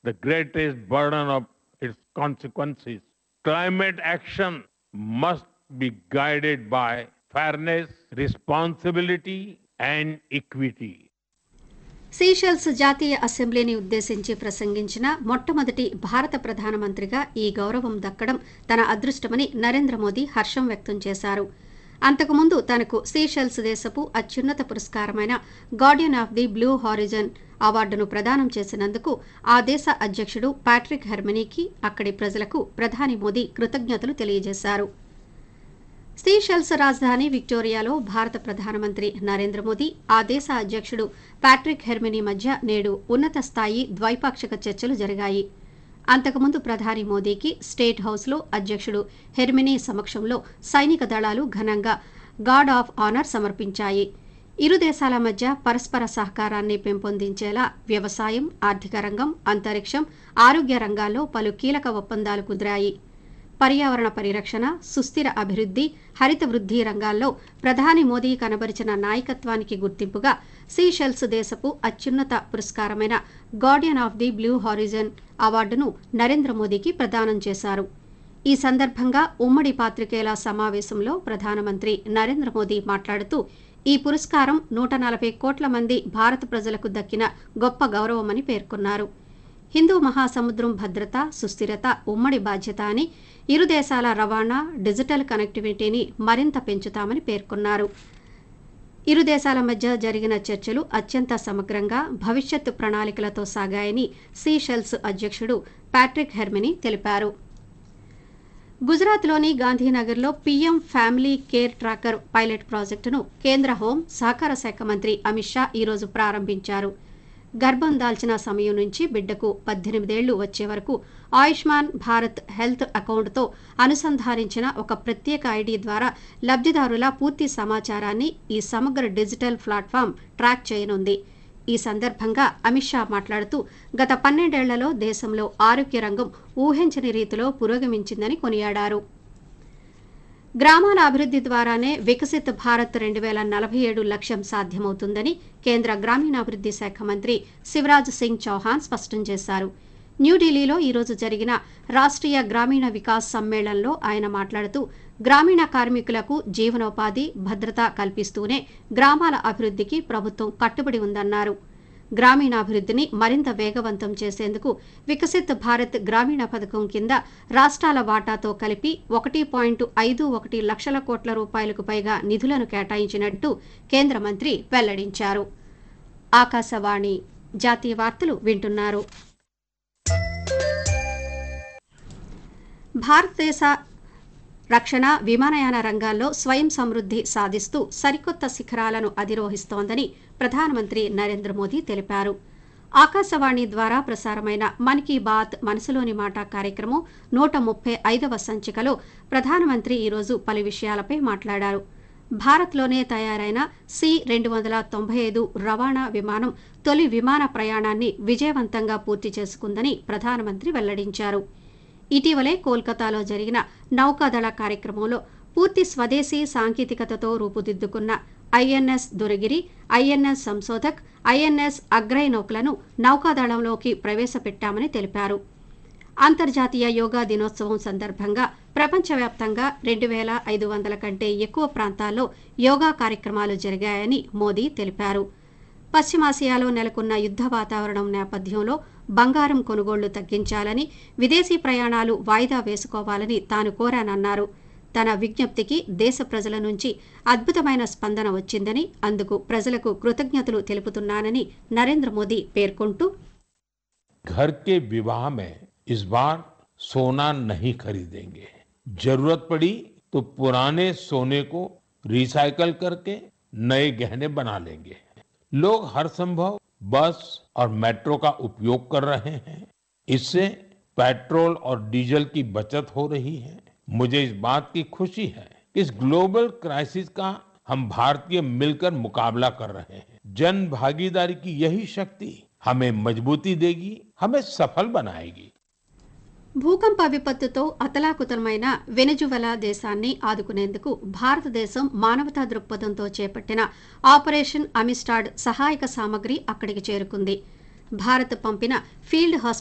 the greatest burden of its consequences. Climate action must be guided by fairness, responsibility, and equity. Seychelles జాతీయ అసెంబ్లీని ఉద్దేశించి ప్రసంగించిన మొట్టమొదటి భారత ప్రధానమంత్రిగా ఈ గౌరవం దక్కడం తన అదృష్టమని నరేంద్ర మోదీ హర్షం వ్యక్తం చేశారు అంతకుముందు తనకు సీషెల్స్ దేశపు అత్యున్నత పురస్కారమైన guardian of the blue horizon అవార్డును ప్రదానం చేసినందుకు ఆ దేశ అధ్యక్షుడు పాట్రిక్ హెర్మనీకి అక్కడి ప్రజలకు ప్రధాని మోదీ కృతజ్ఞతలు తెలియజేశారు సీషెల్స్ రాజధాని విక్టోరియాలో భారత ప్రధానమంత్రి నరేంద్ర మోదీ ఆ దేశ అధ్యక్షుడు పాట్రిక్ హెర్మినీ మధ్య నేడు ఉన్నత స్థాయి ద్వైపాక్షిక చర్చలు జరిగాయి అంతకుముందు ప్రధాని మోదీకి స్టేట్ హౌస్లో అధ్యక్షుడు హెర్మినీ సమక్షంలో సైనిక దళాలు ఘనంగా గార్డ్ ఆఫ్ ఆనర్ సమర్పించాయి ఇరు దేశాల మధ్య పరస్పర సహకారాన్ని పెంపొందించేలా వ్యవసాయం ఆర్థిక రంగం అంతరిక్షం ఆరోగ్య రంగాల్లో పలు కీలక ఒప్పందాలు కుదిరాయి పర్యావరణ పరిరక్షణ సుస్థిర అభివృద్ధి హరిత వృద్ధి రంగాల్లో ప్రధాని మోదీ కనబరిచిన నాయకత్వానికి గుర్తింపుగా సీషెల్స్ దేశపు అత్యున్నత పురస్కారమైన guardian of the blue horizon అవార్డును నరేంద్ర మోదీకి ప్రదానం చేశారు ఈ సందర్భంగా ఉమ్మడి పాత్రికేయుల సమావేశంలో ప్రధానమంత్రి నరేంద్ర మోదీ మాట్లాడుతూ ఈ పురస్కారం నూట నలభై కోట్ల మంది భారత ప్రజలకు దక్కిన గొప్ప గౌరవమని పేర్కొన్నారు హిందూ మహాసముద్రం భద్రత సుస్థిరత ఉమ్మడి బాధ్యత అని ఇరు దేశాల రవాణా డిజిటల్ కనెక్టివిటీని మరింత పెంచుతామని పేర్కొన్నారు ఇరు దేశాల మధ్య జరిగిన చర్చలు అత్యంత సమగ్రంగా భవిష్యత్తు ప్రణాళికలతో సాగాయని సీషెల్స్ అధ్యక్షుడు పాట్రిక్ హెర్మినీ తెలిపారు గుజరాత్లోని గాంధీనగర్లో PM family care tracker pilot ప్రాజెక్టును కేంద్ర హోం సహకార శాఖ మంత్రి అమిత్ షా ఈరోజు ప్రారంభించారు గర్భం దాల్చిన సమయం నుంచి బిడ్డకు పద్దెనిమిదేళ్లు వచ్చే వరకు ఆయుష్మాన్ భారత్ హెల్త్ అకౌంట్తో అనుసంధానించిన ఒక ప్రత్యేక ఐడి ద్వారా లబ్ధిదారుల పూర్తి సమాచారాన్ని ఈ సమగ్ర డిజిటల్ ప్లాట్ఫామ్ ట్రాక్ చేయనుంది ఈ సందర్భంగా అమిత్ షా మాట్లాడుతూ గత పన్నెండేళ్లలో దేశంలో ఆరోగ్య రంగం ఊహించని రీతిలో పురోగమించిందని కొనియాడారు గ్రామాల అభివృద్ధి ద్వారానే వికసిత్ భారత్ రెండు వేల నలభై ఏడు లక్ష్యం సాధ్యమవుతుందని కేంద్ర గ్రామీణాభివృద్ధి శాఖ మంత్రి శివరాజ్ సింగ్ చౌహాన్ స్పష్టం చేశారు న్యూఢిల్లీలో ఈరోజు జరిగిన రాష్ట్రీయ గ్రామీణ వికాస్ సమ్మేళనంలో ఆయన మాట్లాడుతూ గ్రామీణ కార్మికులకు జీవనోపాధి భద్రత కల్పిస్తూనే గ్రామాల అభివృద్ధికి ప్రభుత్వం కట్టుబడి ఉందన్నారు గ్రామీణాభివృద్ధిని మరింత వేగవంతం చేసేందుకు వికసిత్ భారత్ గ్రామీణ పథకం కింద రాష్ట్రాల వాటాతో కలిపి ఒకటి పాయింట్ ఐదు ఒకటి లక్షల కోట్ల రూపాయలకు పైగా నిధులను కేటాయించినట్టు కేంద్ర మంత్రి వెల్లడించారు ఆకాశవాణి జాతీయ వార్తలు వింటున్నారు భారతదేశ రక్షణ విమానయాన రంగాల్లో స్వయం సమృద్ధి సాధిస్తూ సరికొత్త శిఖరాలను అధిరోహిస్తోందని ప్రధానమంత్రి నరేంద్ర మోదీ తెలిపారు ఆకాశవాణి ద్వారా ప్రసారమైన మన్ కీ బాత్ మనసులోని మాట కార్యక్రమం నూట ముప్పై ఐదవ సంచికలో ప్రధానమంత్రి ఈరోజు పలు విషయాలపై మాట్లాడారు భారత్లోనే తయారైన సి రెండు వందల తొంభై ఐదు రవాణా విమానం తొలి విమాన ప్రయాణాన్ని విజయవంతంగా పూర్తి చేసుకుందని ప్రధానమంత్రి వెల్లడించారు ఇటీవలే కోల్కతాలో జరిగిన నౌకాదళ కార్యక్రమంలో పూర్తి స్వదేశీ సాంకేతికతతో రూపుదిద్దుకున్న INS Duragiri INS Sanshodhak INS Agray నౌకలను నౌకాదళంలోకి ప్రవేశపెట్టామని తెలిపారు అంతర్జాతీయ యోగా దినోత్సవం సందర్భంగా ప్రపంచవ్యాప్తంగా రెండు వేల ఐదు వందల కంటే ఎక్కువ ప్రాంతాల్లో యోగా కార్యక్రమాలు జరిగాయని మోదీ తెలిపారు పశ్చిమాసియాలో నెలకొన్న యుద్ధ వాతావరణం నేపథ్యంలో బంగారం కొనుగోళ్లు తగ్గించాలని విదేశీ ప్రయాణాలు వాయిదా వేసుకోవాలని తాను కోరానన్నారు తన విజ్ఞప్తికి దేశ ప్రజల నుంచి అద్భుతమైన స్పందన వచ్చిందని అందుకు ప్రజలకు కృతజ్ఞతలు తెలుపుతున్నానని నరేంద్ర మోదీ పేర్కొంటూ घर के विवाह में इस बार सोना नहीं खरीदेंगे जरूरत पड़ी तो पुराने सोने को रिसाइकल करके नए गहने बना लेंगे लोग हर संभव बस और मेट्रो का उपयोग कर रहे हैं इससे पेट्रोल और डीजल की बचत हो रही है मुझे इस बात की खुशी है कि इस ग्लोबल क्राइसिस का हम भारतीय मिलकर मुकाबला कर रहे हैं जन भागीदारी की यही शक्ति हमें मजबूती देगी हमें सफल बनाएगी భూకంప విపత్తుతో అతలాకుతలమైన వెనజువెలా దేశాన్ని ఆదుకునేందుకు భారతదేశం మానవతా దృక్పథంతో చేపట్టిన ఆపరేషన్ అమిస్టాడ్ సహాయక సామగ్రి అక్కడికి చేరుకుంది భారత్ పంపిన ఫీల్డ్ హాస్పిటల్